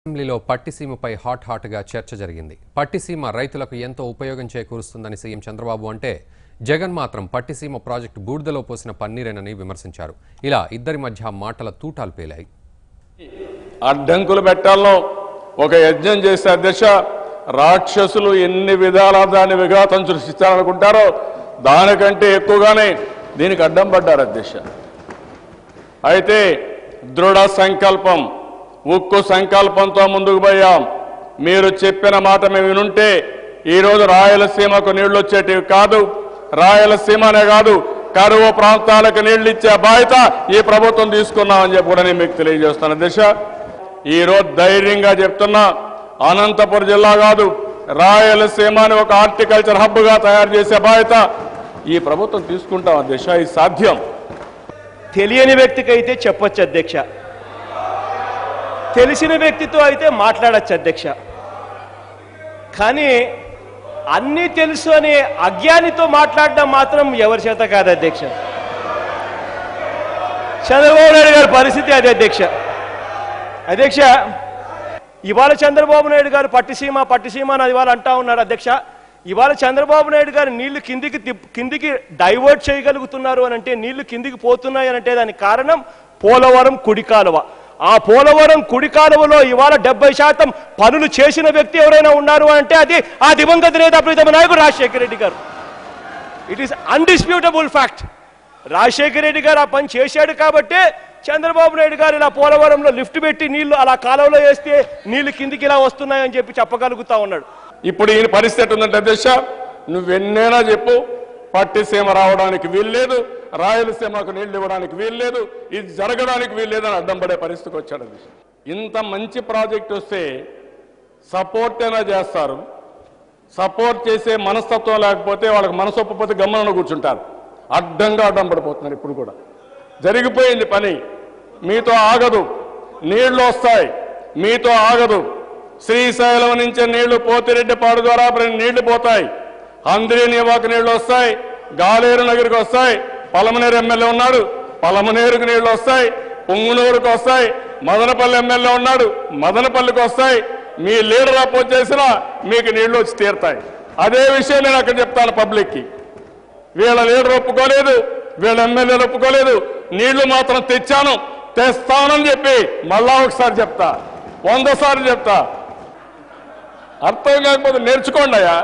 అసెంబ్లీలో పట్టిసీమపై హాట్ హాట్గా చర్చ జరిగింది పట్టిసీమ రైతులకు ఎంతో ఉపయోగం చేకూరుస్తుందని సీఎం చంద్రబాబు అంటే జగన్ మాత్రం పట్టిసీమ ప్రాజెక్టు బూడిదలో పోసిన పన్నీరేనని విమర్శించారు ఇలా ఇద్దరి మధ్య మాటల తూటాలు పేలాయి అడ్డంకులు పెట్టాలను ఒక యజ్ఞం చేసే అధ్యక్ష రాక్షసులు ఎన్ని విధాల దాన్ని విఘాతం సృష్టిస్తారనుకుంటారో దానికంటే ఎక్కువగానే దీనికి అడ్డం పడ్డారు అధ్యక్ష అయితే దృఢ సంకల్పం ఉక్కు సంకల్పంతో ముందుకు పోయాం మీరు చెప్పిన మాట మేము వినుంటే ఈరోజు రాయలసీమకు నీళ్లు వచ్చేటివి కాదు రాయలసీమనే కాదు కరువు ప్రాంతాలకు నీళ్లు ఇచ్చే బాధ్యత ఈ ప్రభుత్వం తీసుకున్నామని చెప్పి కూడా నేను మీకు తెలియజేస్తాను దిశ ఈరోజు ధైర్యంగా చెప్తున్నా అనంతపురం జిల్లా కాదు రాయలసీమని ఒక హార్టికల్చర్ హబ్గా తయారు చేసే బాధ్యత ఈ ప్రభుత్వం తీసుకుంటాం దిశ ఇది సాధ్యం తెలియని వ్యక్తికి అయితే చెప్పొచ్చు అధ్యక్ష తెలిసిన వ్యక్తితో అయితే మాట్లాడచ్చు అధ్యక్ష కానీ అన్నీ తెలుసు అనే అజ్ఞానితో మాట్లాడడం మాత్రం ఎవరి చేత కాదు అధ్యక్ష చంద్రబాబు నాయుడు గారి పరిస్థితి అదే అధ్యక్ష అధ్యక్ష ఇవాళ చంద్రబాబు నాయుడు గారు పట్టిసీమ పట్టిసీమ అని ఇవాళ అంటా ఉన్నాడు అధ్యక్ష ఇవాళ చంద్రబాబు నాయుడు గారు నీళ్లు కిందికి తిప్- కిందికి డైవర్ట్ చేయగలుగుతున్నారు అని అంటే నీళ్లు కిందికి పోతున్నాయి అని అంటే దానికి కారణం పోలవరం కుడి కాలువ ఆ పోలవరం కుడి కాలువలో ఇవాళ డెబ్బై శాతం పనులు చేసిన వ్యక్తి ఎవరైనా ఉన్నారు అని అంటే అది ఆ దివంగత నేత ప్రీతమ నాయకుడు Rajasekhara Reddy garu it is undisputable fact Rajasekhara Reddy garu ఆ పని చేశాడు కాబట్టే చంద్రబాబు నాయుడు గారు ఇలా పోలవరంలో లిఫ్ట్ పెట్టి నీళ్లు అలా కాలువలో వేస్తే నీళ్లు కిందికి ఇలా వస్తున్నాయని చెప్పి చెప్పగలుగుతా ఉన్నాడు ఇప్పుడు ఈ పరిస్థితి ఉందంటే అధ్యక్ష నువ్వెన్నైనా చెప్పు పట్టిసీమ రావడానికి వీల్లేదు రాయలసీమకు నీళ్లు ఇవ్వడానికి వీల్లేదు ఇది జరగడానికి వీల్లేదని అడ్డం పడే పరిస్థితికి వచ్చాడు అధ్యక్ష ఇంత మంచి ప్రాజెక్ట్ వస్తే సపోర్ట్ అయినా చేస్తారు సపోర్ట్ చేసే మనస్తత్వం లేకపోతే వాళ్ళకి మనసు ఒప్పపోతే గమ్మన కూర్చుంటారు అడ్డంగా అడ్డం పడిపోతున్నారు ఇప్పుడు కూడా జరిగిపోయింది పని మీతో ఆగదు నీళ్లు వస్తాయి మీతో ఆగదు శ్రీశైలం నుంచి నీళ్లు పోతిరెడ్డిపాడు ద్వారా ప్ర- నీళ్లు పోతాయి అంద్రి నివాకు నీళ్లు వస్తాయి గాలేరు నగరికి వస్తాయి పలమనేరు ఎమ్మెల్యే ఉన్నాడు పలమనేరుకు నీళ్లు వస్తాయి పొంగునూరుకు వస్తాయి మదనపల్లి ఎమ్మెల్యే ఉన్నాడు మదనపల్లికి వస్తాయి మీ లీడర్ అపోజ్ చేసినా మీకు నీళ్లు వచ్చి తీరుతాయి అదే విషయం నేను అక్కడ చెప్తాను పబ్లిక్కి వీళ్ళ లీడర్ ఒప్పుకోలేదు వీళ్ళ ఎమ్మెల్యేలు ఒప్పుకోలేదు నీళ్లు మాత్రం తెచ్చాను తెస్తానని చెప్పి మళ్ళా ఒకసారి చెప్తా వంద సార్లు చెప్తా అర్థం కాకపోతే నేర్చుకోండి అయ్యా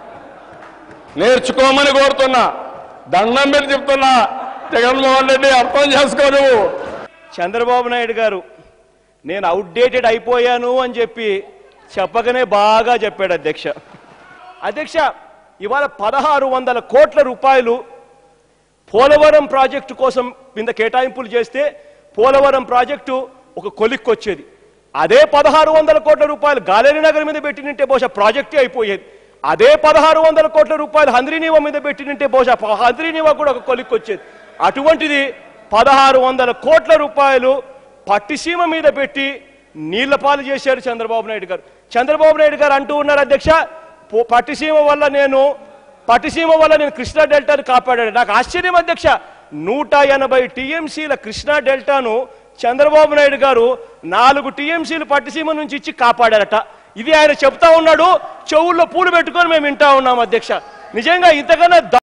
నేర్చుకోమని కోరుతున్నా దండం మీద చెప్తున్నా జగన్మోహన్ రెడ్డి అర్థం చేసుకో నువ్వు చంద్రబాబు నాయుడు గారు నేను అవుట్డేటెడ్ అయిపోయాను అని చెప్పి చెప్పకనే బాగా చెప్పాడు అధ్యక్ష అధ్యక్ష ఇవాళ పదహారు వందల కోట్ల రూపాయలు పోలవరం ప్రాజెక్టు కోసం కింద కేటాయింపులు చేస్తే పోలవరం ప్రాజెక్టు ఒక కొలిక్కి వచ్చేది అదే పదహారు వందల కోట్ల రూపాయలు గాలేరి నగర్ మీద పెట్టినంటే బహుశా ప్రాజెక్టే అయిపోయేది అదే పదహారు వందల కోట్ల రూపాయలు హంద్రీనీవా మీద పెట్టినంటే బహుశా ప- హంద్రీనీవా కూడా ఒక కొలిక్కి వచ్చేది అటువంటిది పదహారు వందల కోట్ల రూపాయలు పట్టిసీమ మీద పెట్టి నీళ్ల పాలు చేశారు చంద్రబాబు నాయుడు గారు చంద్రబాబు నాయుడు గారు అంటూ ఉన్నారు అధ్యక్ష పో- పట్టిసీమ వల్ల నేను పట్టిసీమ వల్ల నేను కృష్ణా డెల్టాను కాపాడాను నాకు ఆశ్చర్యం అధ్యక్ష నూట ఎనభై టీఎంసీల కృష్ణా డెల్టాను చంద్రబాబు నాయుడు గారు నాలుగు టీఎంసీలు పట్టిసీమ నుంచి ఇచ్చి కాపాడారట ఇది ఆయన చెప్తా ఉన్నాడు చెవుల్లో పూలు పెట్టుకొని మేము వింటా ఉన్నాం అధ్యక్ష నిజంగా ఇంతకన్నా